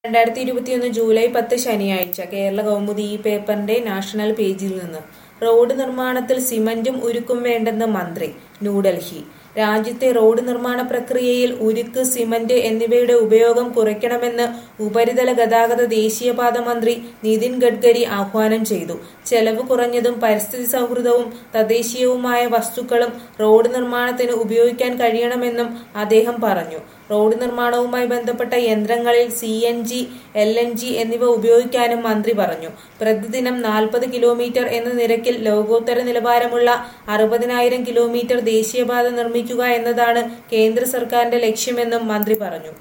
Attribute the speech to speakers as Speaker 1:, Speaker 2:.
Speaker 1: രണ്ടായിരത്തി ഇരുപത്തിയൊന്ന് ജൂലൈ പത്ത് ശനിയാഴ്ച കേരള കൗമുദി ഈ പേപ്പറിന്റെ നാഷണൽ പേജിൽ നിന്ന് റോഡ് നിർമ്മാണത്തിൽ സിമന്റും ഉരുക്കും വേണ്ടെന്ന് മന്ത്രി ന്യൂഡൽഹി രാജ്യത്തെ റോഡ് നിർമ്മാണ പ്രക്രിയയിൽ ഉരുക്ക് സിമന്റ് എന്നിവയുടെ ഉപയോഗം കുറയ്ക്കണമെന്ന് ഉപരിതല ഗതാഗത ദേശീയപാത മന്ത്രി നിതിൻ ഗഡ്കരി ആഹ്വാനം ചെയ്തു ചെലവ് കുറഞ്ഞതും പരിസ്ഥിതി സൗഹൃദവും തദ്ദേശീയവുമായ വസ്തുക്കളും റോഡ് നിർമ്മാണത്തിന് ഉപയോഗിക്കാൻ കഴിയണമെന്നും അദ്ദേഹം പറഞ്ഞു റോഡ് നിർമ്മാണവുമായി ബന്ധപ്പെട്ട യന്ത്രങ്ങളിൽ C N G L N G എന്നിവ ഉപയോഗിക്കാനും മന്ത്രി പറഞ്ഞു പ്രതിദിനം നാൽപ്പത് കിലോമീറ്റർ എന്ന നിരക്കിൽ ലോകോത്തര നിലവാരമുള്ള അറുപതിനായിരം കിലോമീറ്റർ ദേശീയപാത നിർമ്മിക്കുക എന്നതാണ് കേന്ദ്ര സർക്കാരിന്റെ ലക്ഷ്യമെന്നും മന്ത്രി പറഞ്ഞു